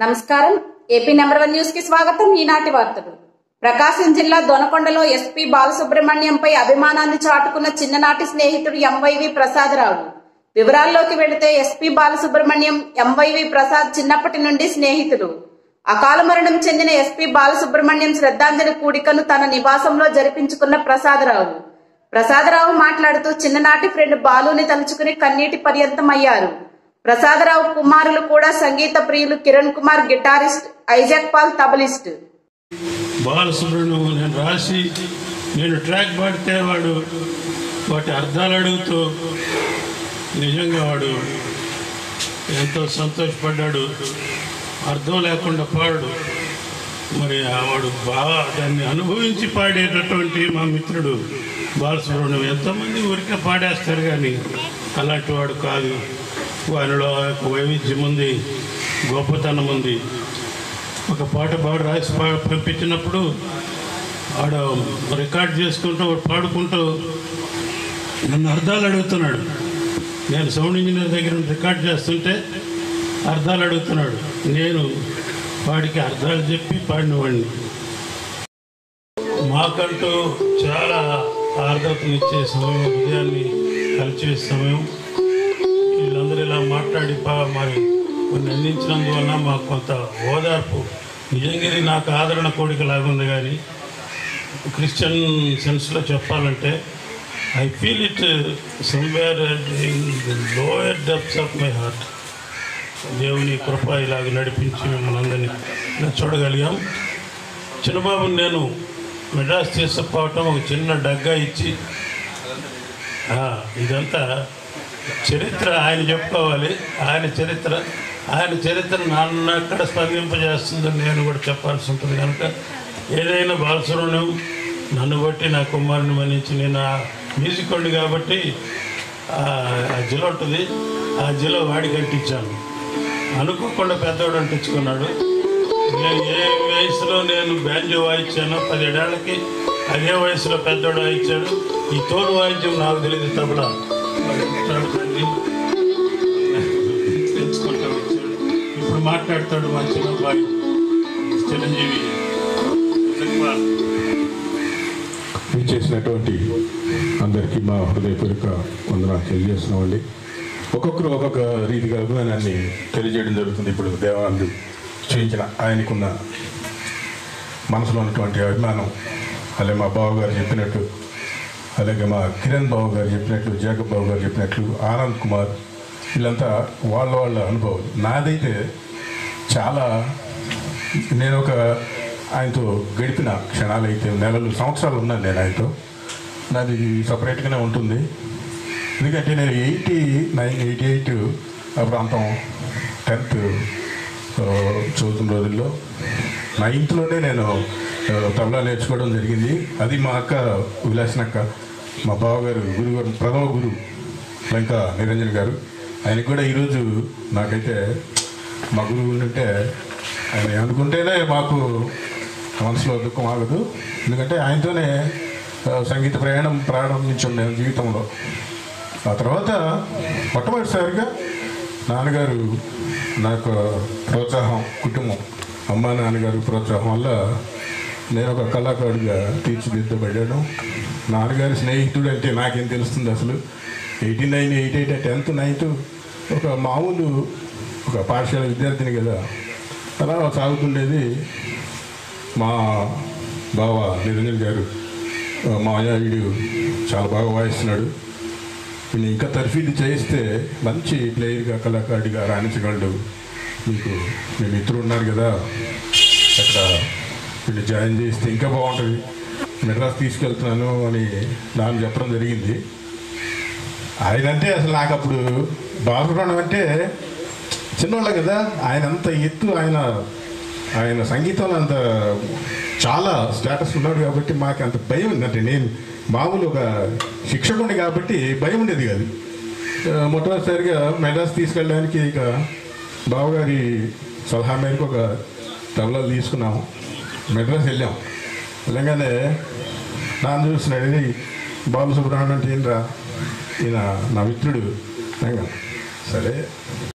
నమస్కారం AP number one news కి స్వాగతం ఈనాటి వార్తలు ప్రకాశం జిల్లా దొనకొండలో ఎస్పీ బాలసుబ్రహ్మణ్యంపై అభిమానాన్ని చాటుకున్న చిన్ననాటి స్నేహితుడు ఎంవైవి ప్రసాదరావు వివరాల్లోకి వెళితే ఎస్పీ బాలసుబ్రహ్మణ్యం ఎంవైవి ప్రసాద్ చిన్నప్పటి నుండి స్నేహితుడు అకాల మరణం చెందిన ఎస్పీ బాలసుబ్రహ్మణ్యం శ్రద్ధాంజలి కూడికను తన నివాసంలో జరిపించుకున్న ప్రసాదరావు ప్రసాదరావు మాట్లాడుతూ చిన్ననాటి ఫ్రెండ్ బాలుని తలుచుకుని కన్నీటి పర్యంతం అయ్యారు ప్రసాదరావు కుమారులు కూడా సంగీత ప్రియులు కిరణ్ కుమార్ గిటారిస్ట్ ఐజాక్ పాల్ తబలిస్ట్ బాలసుబ్రహ్మణ్యం నేను రాసి నేను ట్రాక్ పాడితే వాడు వాటి అర్థాలు అడుగుతూ నిజంగా వాడు ఎంతో సంతోషపడ్డాడు అర్థం లేకుండా పాడు మరి ఆ వాడు బాగా దాన్ని అనుభవించి పాడేటటువంటి మా మిత్రుడు బాలసుబ్రహ్మణ్యం ఎంతోమంది ఊరికే పాడేస్తారు కానీ అలాంటి వాడు కాదు వానిలో ఆ యొక్క వైవిధ్యం ఉంది గొప్పతనం ఉంది ఒక పాట పాడు రాసి పా పంపించినప్పుడు ఆడ రికార్డ్ చేసుకుంటూ వాడు పాడుకుంటూ నన్ను అర్థాలు అడుగుతున్నాడు నేను సౌండ్ ఇంజనీర్ దగ్గర నుండి రికార్డ్ చేస్తుంటే అర్థాలు అడుగుతున్నాడు నేను వాడికి అర్థాలు చెప్పి పాడినవాడిని మాకంటూ చాలా ఆర్ద్రతనిచ్చే సమయం హృదయాన్ని కలిచేసే సమయం వీళ్ళందరూ ఇలా మాట్లాడి పా- మరి కొన్ని అందించినందువల్ల మాకు కొంత ఓదార్పు నిజంగా ఇది నాకు ఆదరణ కోరిక లాగుంది కానీ క్రిస్టియన్ సెన్స్లో చెప్పాలంటే I feel it somewhere in lower depths of my heart దేవుని కృప ఇలాగ నడిపించి మిమ్మల్ని అందరినీ ఇలా చూడగలిగాం చిన్నబాబుని నేను మెడ్రాస్ తీసుకుపోవటం ఒక చిన్న డగ్గా ఇచ్చి ఆ, ఇదంతా చరిత్ర ఆయన చెప్పుకోవాలి ఆయన చరిత్ర ఆయన చరిత్ర నన్ను ఎక్కడ స్పందింపజేస్తుందని నేను కూడా చెప్పాల్సి ఉంటుంది కనుక ఏదైనా బాలసుబ్రహ్మణ్యం నన్ను బట్టి నా కుమారుని మన్నించి నేను ఆ మ్యూజిక్ ఉండి కాబట్టి ఆ ఆ జిల ఉంటుంది ఆ జిల వాడికి అంటించాను అనుకోకుండా పెద్దవాడు అంటించుకున్నాడు నేను ఏ వయసులో నేను బ్యాంజో వాయించానో పదిహేడేళ్ళకి అదే వయసులో పెద్దోడు వాయించాడు ఈ తోలు వాయించం నాకు తెలియదు తబలా వాడు తండ్రి తెచ్చుకుంటూ వచ్చాడు ఇప్పుడు మాట్లాడతాడు మా చిన్న బాయ్ చిరంజీవి జగపాల్. చేసినటువంటి అందరికీ మా హృదయపూర్వక వందనాలు తెలియజేస్తున్నామండి ఒక్కొక్కరు ఒక్కొక్క రీతిగా అభిమానాన్ని తెలియజేయడం జరుగుతుంది ఇప్పుడు దేవానంద్ చూపించిన ఆయనకున్న మనసులో ఉన్నటువంటి అభిమానం అలాగే మా బావ గారు చెప్పినట్టు అలాగే మా కిరణ్ బాబు గారు చెప్పినట్లు జేకబ్ బాబు గారు చెప్పినట్లు ఆనంద్ కుమార్ వీళ్ళంతా వాళ్ళ వాళ్ళ అనుభవం నాదైతే చాలా నేను ఒక ఆయనతో గడిపిన క్షణాలు అయితే నెలలు సంవత్సరాలు ఉన్నాను నేను ఆయనతో నాది సపరేట్గానే ఉంటుంది ఎందుకంటే నేను ఎయిటీ నైన్ ఎయిటీ ఎయిట్ ఆ ప్రాంతం టెన్త్ చదువుతున్న రోజుల్లో నైన్త్లోనే నేను ఆ, తబలా నేర్చుకోవడం జరిగింది అది మా అక్క విలాసనక్క మా బావగారు గురుగారు ప్రథమ గురు లంక నిరంజన్ గారు ఆయనకు కూడా ఈరోజు నాకైతే మా గురువు ఉంటే ఆయన అనుకుంటేనే మాకు మనసులో దుఃఖం ఆగదు ఎందుకంటే ఆయనతోనే ఆ, సంగీత ప్రయాణం ప్రారంభించాం నేను జీవితంలో ఆ తర్వాత మొట్టమొదటిసారిగా నాన్నగారు నాకు ప్రోత్సాహం కుటుంబం అమ్మ నాన్నగారు ప్రోత్సాహం వల్ల నేను ఒక కళాకారుడిగా తీర్చిదిద్దబడ్డాను నాన్నగారి స్నేహితుడు అంటే నాకేం తెలుస్తుంది అసలు eighty nine eighty eight tenth ninth ఒక మామూలు ఒక పాఠశాల విద్యార్థిని కదా అలా సాగుతుండేది మా బావ నిరంజన్ గారు ఆ, మా వీడు చాలా బాగా వాయిస్తున్నాడు వీడిని ఇంకా తర్ఫీదు చేయిస్తే మంచి ప్లేయర్గా కళాకారుడిగా రాణించగలడు మీకు మీ మిత్రుడు ఉన్నారు కదా అక్కడ వీడిని జాయిన్ చేస్తే ఇంకా బాగుంటుంది మెడ్రాస్ తీసుకెళ్తున్నాను అని నాన్న చెప్పడం జరిగింది ఆయన అంటే అసలు నాకు అప్పుడు బాలసుబ్రహ్మణ్యం అంటే చిన్నవాళ్ళ కదా ఆయన అంత ఎత్తు ఆయన ఆయన సంగీతంలో అంత చాలా స్టేటస్ ఉన్నాడు కాబట్టి మాకు అంత భయం ఉందంటే నేను మామూలు ఒక శిక్షకుడిని కాబట్టి భయం ఉండేది కాదు ఆ, మొట్టమొదటిసారిగా మెడ్రాస్ తీసుకెళ్ళడానికి ఇక బావగారి సలహా మేరకు ఒక తబలాలు తీసుకున్నాము మెడ్రాస్ వెళ్ళాం వెళ్ళగానే నాన్న చూస్తున్నాడు ఇది బాలసుబ్రహ్మణ్యం అంటే ఏంట్రా ఈయన నా మిత్రుడు అనగా, సరే